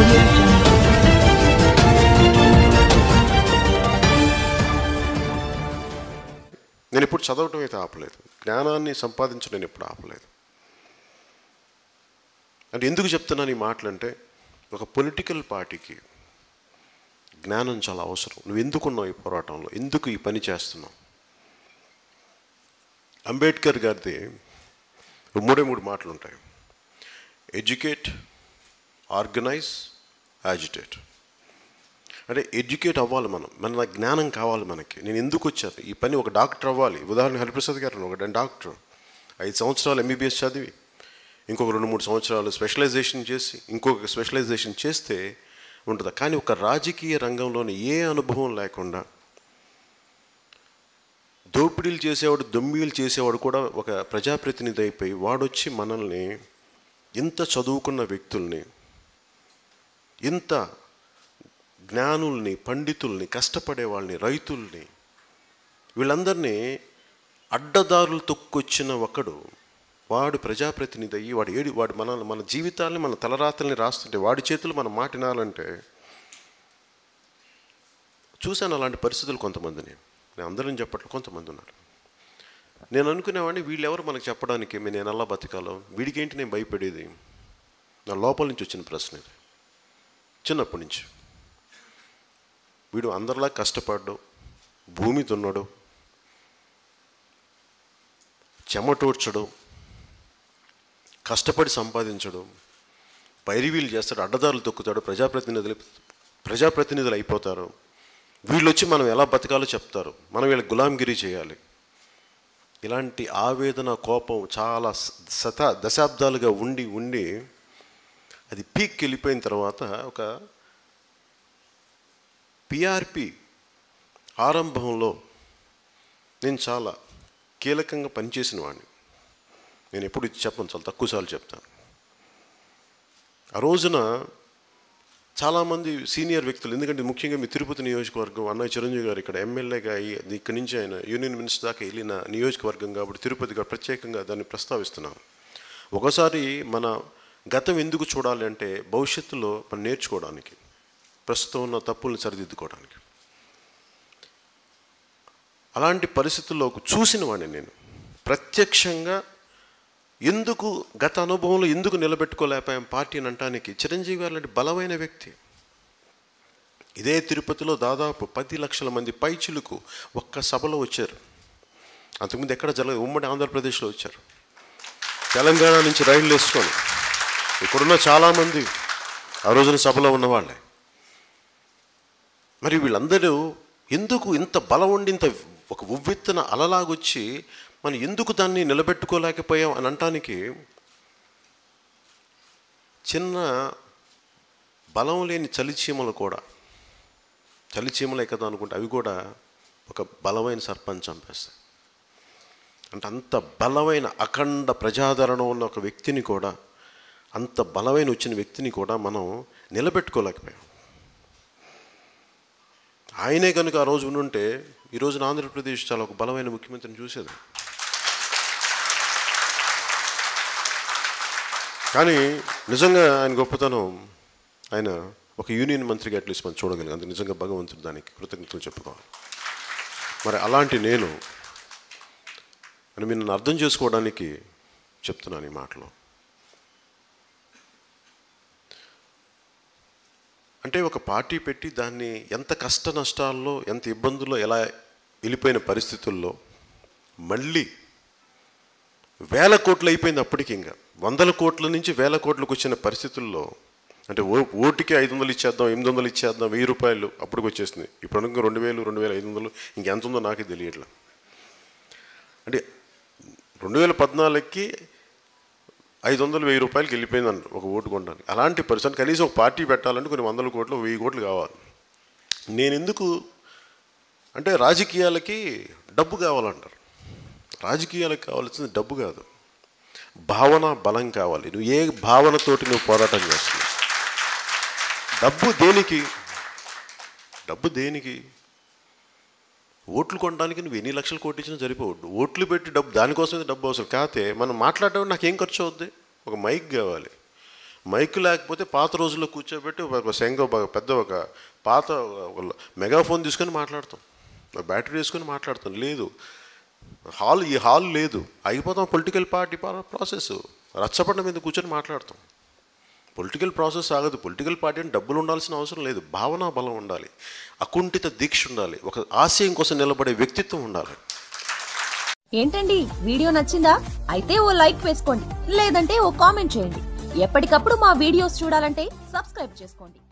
audio jungle. నేను ఇప్పుడు చదవటం అయితే ఆపలేదు జ్ఞానాన్ని సంపాదించడం నేను ఎప్పుడు ఆపలేదు అంటే ఎందుకు చెప్తున్నాను ఈ మాటలు అంటే ఒక పొలిటికల్ పార్టీకి జ్ఞానం చాలా అవసరం నువ్వు ఎందుకున్నావు ఈ పోరాటంలో ఎందుకు ఈ పని చేస్తున్నావు అంబేద్కర్ గారిది మూడే మూడు మాటలు ఉంటాయి ఎడ్యుకేట్ ఆర్గనైజ్ యాజిటేట్ అంటే ఎడ్యుకేట్ అవ్వాలి మనం మన జ్ఞానం కావాలి మనకి నేను ఎందుకు వచ్చాను ఈ పని ఒక డాక్టర్ అవ్వాలి ఉదాహరణ హరిప్రసాద్ గారు ఒక డాక్టర్ ఐదు సంవత్సరాలు ఎంబీబీఎస్ చదివి ఇంకొక రెండు మూడు సంవత్సరాలు స్పెషలైజేషన్ చేసి ఇంకొక స్పెషలైజేషన్ చేస్తే ఉంటుంది కానీ ఒక రాజకీయ రంగంలోని ఏ అనుభవం లేకుండా దోపిడీలు చేసేవాడు దొమ్మిలు చేసేవాడు కూడా ఒక ప్రజాప్రతినిధి అయిపోయి వాడొచ్చి మనల్ని ఇంత చదువుకున్న వ్యక్తుల్ని ఇంత జ్ఞానుల్ని పండితుల్ని కష్టపడే వాళ్ళని రైతుల్ని వీళ్ళందరినీ అడ్డదారులు తొక్కొచ్చిన ఒకడు వాడు ప్రజాప్రతినిధి అయ్యి వాడు ఏడి వాడు మన మన జీవితాల్ని మన తలరాతల్ని రాస్తుంటే వాడి చేతులు మనం మాటినాలంటే చూశాను అలాంటి పరిస్థితులు కొంతమందిని నేను అందరం చెప్పట్లు కొంతమంది ఉన్నారు నేను అనుకునేవాడిని వీళ్ళెవరు మనకు చెప్పడానికి "మీ నేను ఎలా బతకాలో వీడికేంటి నేను భయపడేది నా లోపల నుంచి వచ్చిన ప్రశ్న ఇది చిన్నప్పటి నుంచి వీడు అందరిలా కష్టపడ్డు భూమి దున్నడు చెమటోడ్చడు కష్టపడి సంపాదించడు పైరివీలు చేస్తాడు అడ్డదారులు తొక్కుతాడు ప్రజాప్రతినిధులు ప్రజాప్రతినిధులు అయిపోతారు వీళ్ళు వచ్చి మనం ఎలా బతకాలో చెప్తారు మనం వీళ్ళకి గులాంగిరి చేయాలి ఇలాంటి ఆవేదన కోపం చాలా స- శత దశాబ్దాలుగా ఉండి ఉండి అది పీక్ వెళ్ళిపోయిన తర్వాత ఒక పిఆర్పి ఆరంభంలో నేను చాలా కీలకంగా పనిచేసిన వాడిని నేను ఎప్పుడు ఇది చెప్పను చాలా తక్కువసార్లు చెప్తాను ఆ రోజున చాలామంది సీనియర్ వ్యక్తులు ఎందుకంటే ముఖ్యంగా మీ తిరుపతి నియోజకవర్గం అన్నయ్య చిరంజీవి గారు ఇక్కడ ఎమ్మెల్యేగా అయ్యి అది ఇక్కడి నుంచి ఆయన యూనియన్ మినిస్టర్ దాకా వెళ్ళిన నియోజకవర్గం కాబట్టి తిరుపతి గారు ప్రత్యేకంగా దాన్ని ప్రస్తావిస్తున్నాను ఒకసారి మన గతం ఎందుకు చూడాలి అంటే భవిష్యత్తులో మనం నేర్చుకోవడానికి ప్రస్తుతం ఉన్న తప్పుల్ని సరిదిద్దుకోవడానికి అలాంటి పరిస్థితుల్లో చూసిన వాడిని నేను ప్రత్యక్షంగా ఎందుకు గత అనుభవంలో ఎందుకు నిలబెట్టుకోలేకపోయాం పార్టీని అనటానికి చిరంజీవి గారు లాంటి బలమైన వ్యక్తి ఇదే తిరుపతిలో దాదాపు పది లక్షల మంది పైచిలుకు ఒక్క సభలో వచ్చారు అంతకుముందు ఎక్కడ జరగదు ఉమ్మడి ఆంధ్రప్రదేశ్లో వచ్చారు తెలంగాణ నుంచి రైళ్లు వేసుకొని ఇక్కడున్న చాలామంది ఆ రోజున సభలో ఉన్నవాళ్ళే మరి వీళ్ళందరూ ఎందుకు ఇంత బలం ఉండి ఇంత ఒక ఉవ్వెత్తున అలలాగొచ్చి మనం ఎందుకు దాన్ని నిలబెట్టుకోలేకపోయాం అని అనటానికి చిన్న బలం లేని చలిచీమలు కూడా చలిచీమలే కదా అనుకుంటే అవి కూడా ఒక బలమైన సర్పంచ్ చంపేస్తాయి అంటే అంత బలమైన అఖండ ప్రజాదరణ ఉన్న ఒక వ్యక్తిని కూడా అంత బలమైన వచ్చిన వ్యక్తిని కూడా మనం నిలబెట్టుకోలేకపోయాం ఆయనే కనుక ఆ రోజు ఉండుంటే ఈ రోజున ఆంధ్రప్రదేశ్ చాలా ఒక బలమైన ముఖ్యమంత్రిని చూసేది కానీ నిజంగా ఆయన గొప్పతనం ఆయన ఒక యూనియన్ మంత్రిగా అట్లీస్ట్ మనం చూడగలిగాం అంత నిజంగా భగవంతుడు దానికి కృతజ్ఞతలు చెప్పుకోవాలి మరి అలాంటి నేను అని మీరు నన్ను అర్థం చేసుకోవడానికి చెప్తున్నాను ఈ మాటలో అంటే ఒక పార్టీ పెట్టి దాన్ని ఎంత కష్ట నష్టాల్లో ఎంత ఇబ్బందుల్లో ఎలా వెళ్ళిపోయిన పరిస్థితుల్లో మళ్ళీ వేల కోట్లు అయిపోయింది అప్పటికి ఇంకా వందల కోట్ల నుంచి వేల కోట్లకు వచ్చిన పరిస్థితుల్లో అంటే ఓ ఓటుకి ఐదు వందలు ఇచ్చేద్దాం ఎనిమిది వందలు ఇచ్చేద్దాం వెయ్యి రూపాయలు అప్పటికి వచ్చేసింది ఇప్పుడు ఇంకా రెండు వేలు రెండు వేల ఐదు వందలు ఇంకెంత ఉందో నాకే తెలియట్లా అంటే రెండు వేల పద్నాలుగుకి ఐదు వందలు వెయ్యి రూపాయలకి వెళ్ళిపోయిందండి ఒక ఓటు కొనడానికి అలాంటి పరిస్థితి కనీసం ఒక పార్టీ పెట్టాలంటే కొన్ని వందల కోట్లు వెయ్యి కోట్లు కావాలి నేను ఎందుకు అంటే రాజకీయాలకి డబ్బు కావాలంటారు రాజకీయాలకు కావాల్సింది డబ్బు కాదు భావన బలం కావాలి నువ్వు ఏ భావనతోటి నువ్వు పోరాటం చేస్తున్నావు డబ్బు దేనికి డబ్బు దేనికి ఓట్లు కొనడానికి నువ్వు ఎన్ని లక్షలు కొట్టించినా సరిపోవద్దు ఓట్లు పెట్టి డబ్బు దానికోసమే డబ్బు అవసరం కాకపోతే మనం మాట్లాడడం నాకు ఏం ఖర్చు అవుద్ది ఒక మైక్ కావాలి మైక్ లేకపోతే పాత రోజుల్లో కూర్చోబెట్టి ఒక సెంగ ఒక పెద్ద ఒక పాత ఒక మెగాఫోన్ తీసుకొని మాట్లాడతాం ఒక బ్యాటరీ వేసుకొని మాట్లాడతాం లేదు హాల్ ఈ హాల్ లేదు అయిపోతాం పొలిటికల్ పార్టీ ప్రాసెస్ రచ్చబండ మీద కూర్చొని మాట్లాడతాం పొలిటికల్ ప్రాసెస్ ఆగదు పొలిటికల్ పార్టీ అంటే డబ్బులు ఉండాల్సిన అవసరం లేదు భావనా బలం ఉండాలి అకుంఠిత దీక్ష ఉండాలి ఒక ఆశయం కోసం నిలబడే వ్యక్తిత్వం ఉండాలి ఏంటండి వీడియో నచ్చిందా అయితే ఓ లైక్ వేసుకోండి లేదంటే ఓ కామెంట్ చేయండి ఎప్పటికప్పుడు మా వీడియోస్ చూడాలంటే సబ్స్క్రైబ్ చేసుకోండి